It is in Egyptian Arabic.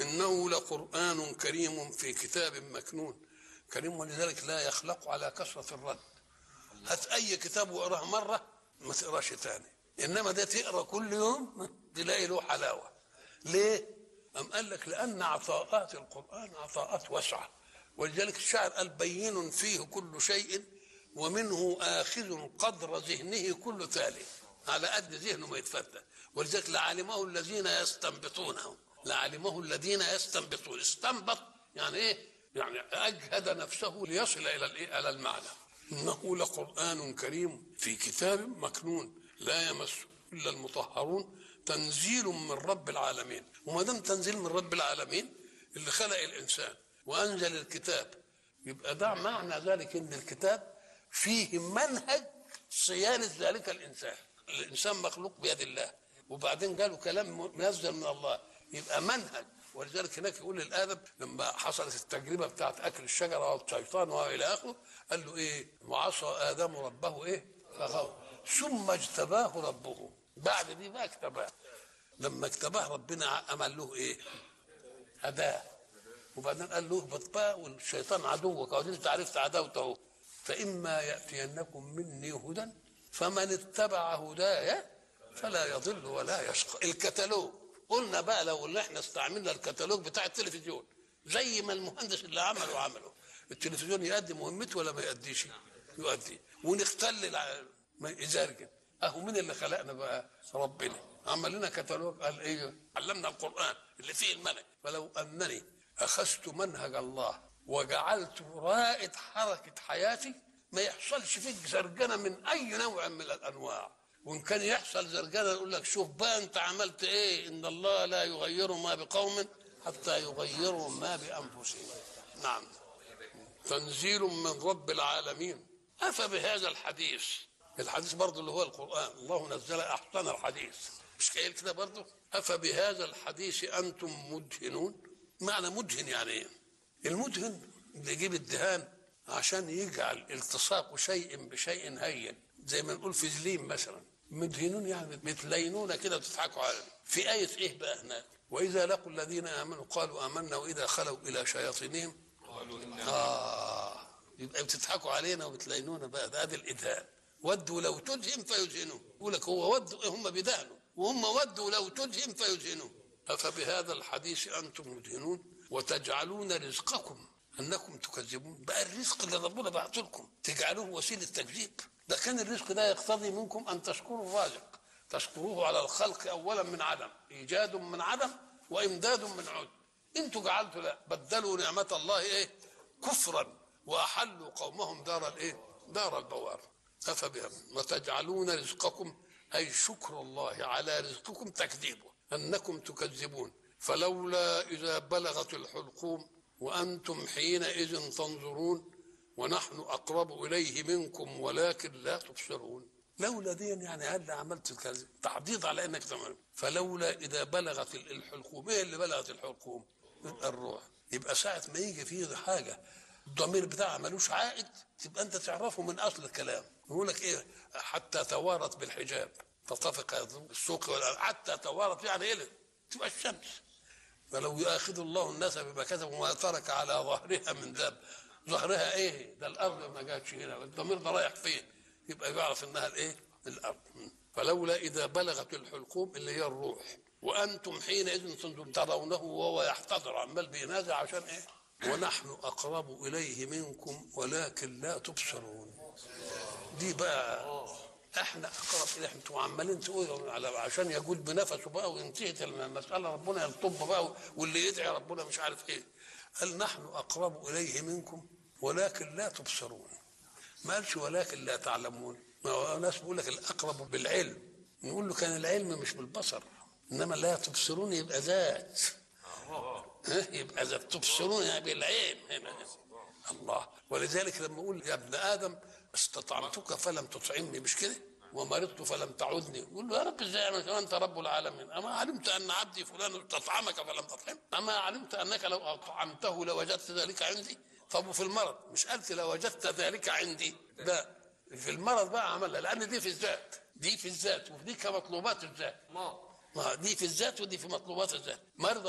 إنه لقرآن كريم في كتاب مكنون كريم ولذلك لا يخلق على كثرة الرد هات أي كتاب واقراه مرة ما تقراش تاني إنما ده تقرا كل يوم تلاقي له حلاوة ليه؟ أم قال لك لأن عطاءات القرآن عطاءات واسعة ولذلك الشاعر قال بين فيه كل شيء ومنه آخذ قدر ذهنه كل تالي على قد ذهنه ما يتفتح ولذلك لعلمه الذين يستنبطونه لعلمه الذين يستنبطون استنبط يعني ايه يعني اجهد نفسه ليصل الى الايه الى المعنى انه لقران كريم في كتاب مكنون لا يمسه الا المطهرون تنزيل من رب العالمين وما دام تنزيل من رب العالمين اللي خلق الانسان وانزل الكتاب يبقى ده معنى ذلك ان الكتاب فيه منهج صيانه ذلك الانسان الانسان مخلوق بيد الله وبعدين قالوا كلام منزل من الله يبقى منهج ولذلك هناك يقول للادب لما حصلت التجربه بتاعت اكل الشجره والشيطان والى اخره قال له ايه وعصى ادم ربه ايه فغوى ثم اجتباه ربه بعد دي بقى اجتباه لما اجتباه ربنا عمل له ايه هداه وبعدين قال له اهبط بقى والشيطان عدوك وادي انت عرفت عداوته فاما ياتينكم مني هدى فمن اتبع هدايا فلا يضل ولا يشقى الكتالوج قلنا بقى لو اللي احنا استعملنا الكتالوج بتاع التلفزيون زي ما المهندس اللي عمله عمله التلفزيون يؤدي مهمته ولا ما يؤديش يؤدي ونختل ازارجه اهو مين اللي خلقنا بقى ربنا عمل لنا كتالوج قال ايه علمنا القران اللي فيه المنهج فلو انني اخذت منهج الله وجعلت رائد حركه حياتي ما يحصلش فيك زرجنه من اي نوع من الانواع وان كان يحصل زرجنه يقول لك شوف بقى انت عملت ايه ان الله لا يغير ما بقوم حتى يغيروا ما بانفسهم نعم تنزيل من رب العالمين افبهذا الحديث الحديث برضه اللي هو القران الله نزل احسن الحديث مش قايل كده برضه افبهذا الحديث انتم مدهنون معنى مدهن يعني ايه المدهن اللي يجيب الدهان عشان يجعل التصاق شيء بشيء هين زي ما نقول فازلين مثلا مدهنون يعني بتلينون كده وتضحكوا على في آية إيه بقى هناك وإذا لقوا الذين آمنوا قالوا آمنا وإذا خلوا إلى شياطينهم قالوا إنا آه يبقى بتضحكوا علينا وبتلينونا بقى ده ادي الإدهان ودوا لو تدهن فيدهنوا يقول لك هو ودوا هم بيدهنوا وهم ودوا لو تدهن فيدهنوا أفبهذا الحديث أنتم مدهنون وتجعلون رزقكم انكم تكذبون بقى الرزق اللي ربنا بعته لكم تجعلوه وسيله تكذيب ده كان الرزق ده يقتضي منكم ان تشكروا الرازق تشكروه على الخلق اولا من عدم ايجاد من عدم وامداد من عد انتوا جعلتوا لا بدلوا نعمه الله ايه كفرا واحلوا قومهم دار الايه دار البوار افبهم وتجعلون رزقكم اي شكر الله على رزقكم تكذيبه انكم تكذبون فلولا اذا بلغت الحلقوم وأنتم حينئذ تنظرون ونحن أقرب إليه منكم ولكن لا تبصرون لولا دي يعني هل عملت الكذب تعضيد على انك تعمل فلولا اذا بلغت الحلقوم ايه اللي بلغت الحلقوم يبقى الروح يبقى ساعة ما يجي فيه حاجة الضمير بتاعها ملوش عائد تبقى انت تعرفه من اصل الكلام يقول لك ايه حتى توارت بالحجاب تطفق السوق حتى توارت يعني ايه تبقى الشمس فلو يؤاخذ الله الناس بما كسبوا وما ترك على ظهرها من داب ظهرها ايه ده الارض ما جاتش هنا الضمير ده رايح فين يبقى يعرف انها الايه الارض فلولا اذا بلغت الحلقوم اللي هي الروح وانتم حينئذ تنظرون ترونه وهو يحتضر عمال بينازع عشان ايه ونحن اقرب اليه منكم ولكن لا تبصرون دي بقى احنا اقرب اليه انتم عمالين تقولوا على عشان يجود بنفسه بقى وانتهت المساله ربنا يلطب بقى واللي يدعي ربنا مش عارف ايه قال نحن اقرب اليه منكم ولكن لا تبصرون ما قالش ولكن لا تعلمون ما هو ناس بيقول لك الاقرب بالعلم نقول له كان العلم مش بالبصر انما لا تبصرون يبقى ذات ها يبقى ذات تبصرون يعني بالعين هنا الله ولذلك لما اقول يا ابن ادم استطعمتك فلم تطعمني مش كده ومرضت فلم تعدني يقول له يا رب ازاي انت رب العالمين اما علمت ان عبدي فلان استطعمك فلم تطعم اما علمت انك لو اطعمته لوجدت ذلك عندي طب وفي المرض مش قلت لوجدت ذلك عندي لا في المرض بقى عملها لان دي في الذات دي في الذات ودي كمطلوبات الذات ما دي في الذات ودي في مطلوبات الذات مرضى